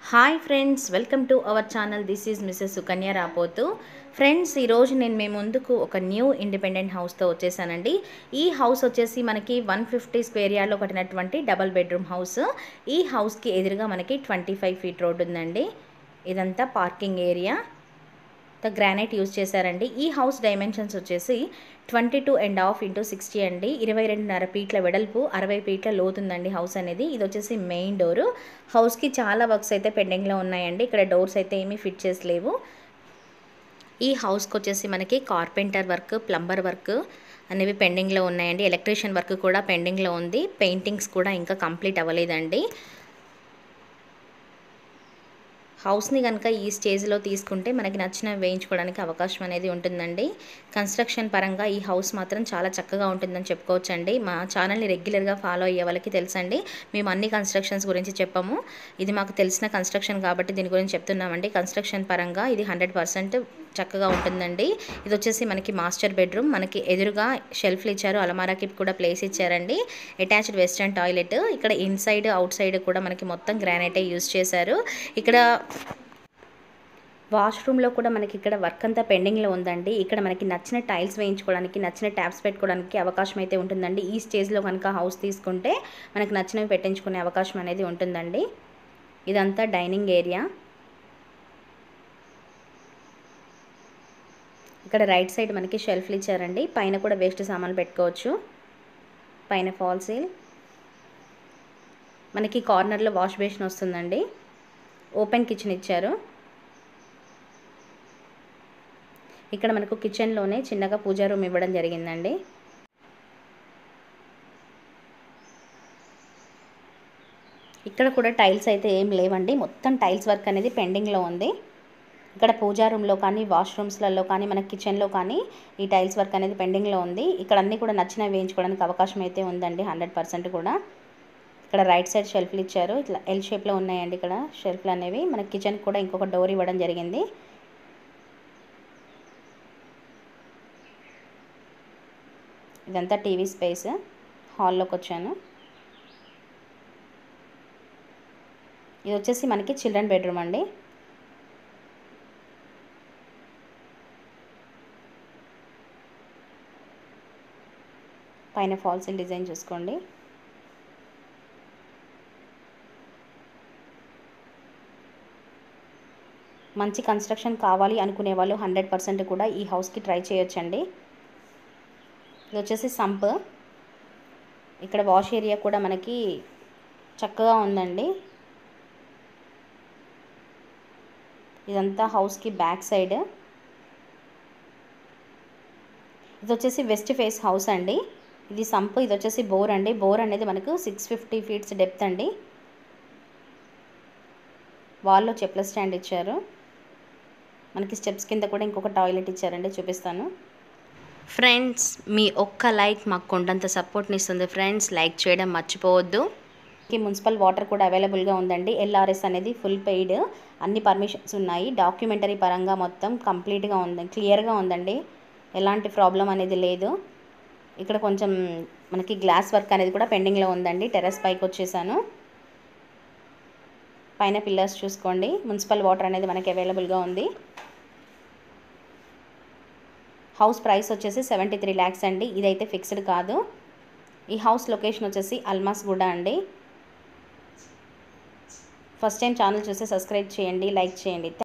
hi friends welcome to our channel this is Mrs Sukanya Rapothu friends ఈరోజు నేను మీ ముందుకు ఒక న్యూ ఇండిపెండెంట్ హౌస్తో వచ్చేసానండి ఈ హౌస్ వచ్చేసి మనకి వన్ ఫిఫ్టీ స్క్వేర్ యార్డ్లో కట్టినటువంటి డబల్ బెడ్రూమ్ హౌస్ ఈ హౌస్కి ఎదురుగా మనకి ట్వంటీ ఫైవ్ ఫీట్ రోడ్ ఉందండి ఇదంతా parking area the granite use చేశారండి ఈ హౌస్ డైమెన్షన్స్ వచ్చేసి twenty two and half into sixty అండి ఇరవై రెండున్నర ఫీట్ల వెడల్పు అరవై ఫీట్ల లోతుందండి హౌస్ అనేది ఇది వచ్చేసి మెయిన్ డోరు హౌస్కి చాలా వర్క్స్ అయితే పెండింగ్లో ఉన్నాయండి ఇక్కడ డోర్స్ అయితే ఏమీ ఫిట్ చేసలేవు ఈ హౌస్కి వచ్చేసి మనకి కార్పెంటర్ వర్క్ ప్లంబర్ వర్క్ అనేవి పెండింగ్లో ఉన్నాయండి ఎలక్ట్రీషియన్ వర్క్ కూడా పెండింగ్లో ఉంది పెయింటింగ్స్ కూడా ఇంకా కంప్లీట్ అవ్వలేదండి హౌస్ని కనుక ఈ స్టేజ్లో తీసుకుంటే మనకి నచ్చిన వేయించుకోవడానికి అవకాశం అనేది ఉంటుందండి కన్స్ట్రక్షన్ పరంగా ఈ హౌస్ మాత్రం చాలా చక్కగా ఉంటుందని చెప్పుకోవచ్చండి మా ఛానల్ని రెగ్యులర్గా ఫాలో అయ్యే వాళ్ళకి తెలుసండి మేము అన్ని కన్స్ట్రక్షన్స్ గురించి చెప్పాము ఇది మాకు తెలిసిన కన్స్ట్రక్షన్ కాబట్టి దీని గురించి చెప్తున్నామండి కన్స్ట్రక్షన్ పరంగా ఇది హండ్రెడ్ పర్సెంట్ చక్కగా ఉంటుందండి ఇది వచ్చేసి మనకి మాస్టర్ బెడ్రూమ్ మనకి ఎదురుగా షెల్ఫ్లు ఇచ్చారు అలమారాకి కూడా ప్లేస్ ఇచ్చారండి అటాచ్డ్ వెస్టర్న్ టాయిలెట్ ఇక్కడ ఇన్సైడ్ అవుట్ సైడ్ కూడా మనకి మొత్తం గ్రానైటే యూజ్ చేశారు ఇక్కడ వాష్రూమ్లో కూడా మనకి ఇక్కడ వర్క్ అంతా పెండింగ్లో ఉందండి ఇక్కడ మనకి నచ్చిన టైల్స్ వేయించుకోవడానికి నచ్చిన ట్యాప్స్ పెట్టుకోవడానికి అవకాశం అయితే ఉంటుందండి ఈ స్టేజ్లో కనుక హౌస్ తీసుకుంటే మనకి నచ్చినవి పెట్టించుకునే అవకాశం అనేది ఉంటుందండి ఇదంతా డైనింగ్ ఏరియా ఇక్కడ రైట్ సైడ్ మనకి షెల్ఫ్లు ఇచ్చారండి పైన కూడా వేస్ట్ సామాన్లు పెట్టుకోవచ్చు పైన ఫాల్ సీల్ మనకి కార్నర్లో వాష్ బేసిన్ వస్తుందండి ఓపెన్ కిచెన్ ఇచ్చారు ఇక్కడ మనకు కిచెన్లోనే చిన్నగా పూజా రూమ్ ఇవ్వడం జరిగిందండి ఇక్కడ కూడా టైల్స్ అయితే ఏం లేవండి మొత్తం టైల్స్ వర్క్ అనేది పెండింగ్లో ఉంది ఇక్కడ పూజా రూమ్లో కానీ వాష్రూమ్స్లలో కానీ మన కిచెన్లో కానీ ఈ టైల్స్ వర్క్ అనేది పెండింగ్లో ఉంది ఇక్కడ అన్నీ కూడా నచ్చినవి వేయించుకోవడానికి అవకాశం అయితే ఉందండి హండ్రెడ్ పర్సెంట్ కూడా ఇక్కడ రైట్ సైడ్ షెల్ఫ్లు ఇచ్చారు ఇట్లా ఎల్ షేప్లో ఉన్నాయండి ఇక్కడ షెల్ఫ్లు అనేవి మన కిచెన్కి కూడా ఇంకొక డోర్ ఇవ్వడం జరిగింది ఇదంతా టీవీ స్పేస్ హాల్లోకి వచ్చాను ఇది వచ్చేసి మనకి చిల్డ్రన్ బెడ్రూమ్ అండి పైన ఫాల్సిల్ డిజైన్ చూసుకోండి మంచి కన్స్ట్రక్షన్ కావాలి అనుకునే వాళ్ళు హండ్రెడ్ పర్సెంట్ కూడా ఈ హౌస్కి ట్రై చేయొచ్చండి ఇది వచ్చేసి సంప్ ఇక్కడ వాష్ ఏరియా కూడా మనకి చక్కగా ఉందండి ఇదంతా హౌస్కి బ్యాక్ సైడ్ ఇది వచ్చేసి వెస్ట్ ఫేస్ హౌస్ అండి ఇది సంప్ ఇది వచ్చేసి బోర్ అండి బోర్ అనేది మనకు సిక్స్ ఫిఫ్టీ ఫీట్స్ డెప్త్ అండి వాల్లో చెప్పుల స్టాండ్ ఇచ్చారు మనకి స్టెప్స్ కింద కూడా ఇంకొక టాయిలెట్ ఇచ్చారండి చూపిస్తాను ఫ్రెండ్స్ మీ ఒక్క లైక్ మాకు కొండంత సపోర్ట్ని ఇస్తుంది ఫ్రెండ్స్ లైక్ చేయడం మర్చిపోవద్దు మున్సిపల్ వాటర్ కూడా అవైలబుల్గా ఉందండి ఎల్ఆర్ఎస్ అనేది ఫుల్ పెయిడ్ అన్ని పర్మిషన్స్ ఉన్నాయి డాక్యుమెంటరీ పరంగా మొత్తం కంప్లీట్గా ఉంది క్లియర్గా ఉందండి ఎలాంటి ప్రాబ్లం అనేది లేదు ఇక్కడ కొంచెం మనకి గ్లాస్ వర్క్ అనేది కూడా పెండింగ్లో ఉందండి టెర్రస్ పైకి వచ్చేసాను పైన పిల్లర్స్ చూసుకోండి మున్సిపల్ వాటర్ అనేది మనకి అవైలబుల్గా ఉంది హౌస్ ప్రైస్ వచ్చేసి సెవెంటీ త్రీ ల్యాక్స్ అండి ఇదైతే ఫిక్స్డ్ కాదు ఈ హౌస్ లొకేషన్ వచ్చేసి అల్మాస్ గుడ అండి ఫస్ట్ టైం ఛానల్ చూస్తే సబ్స్క్రైబ్ చేయండి లైక్ చేయండి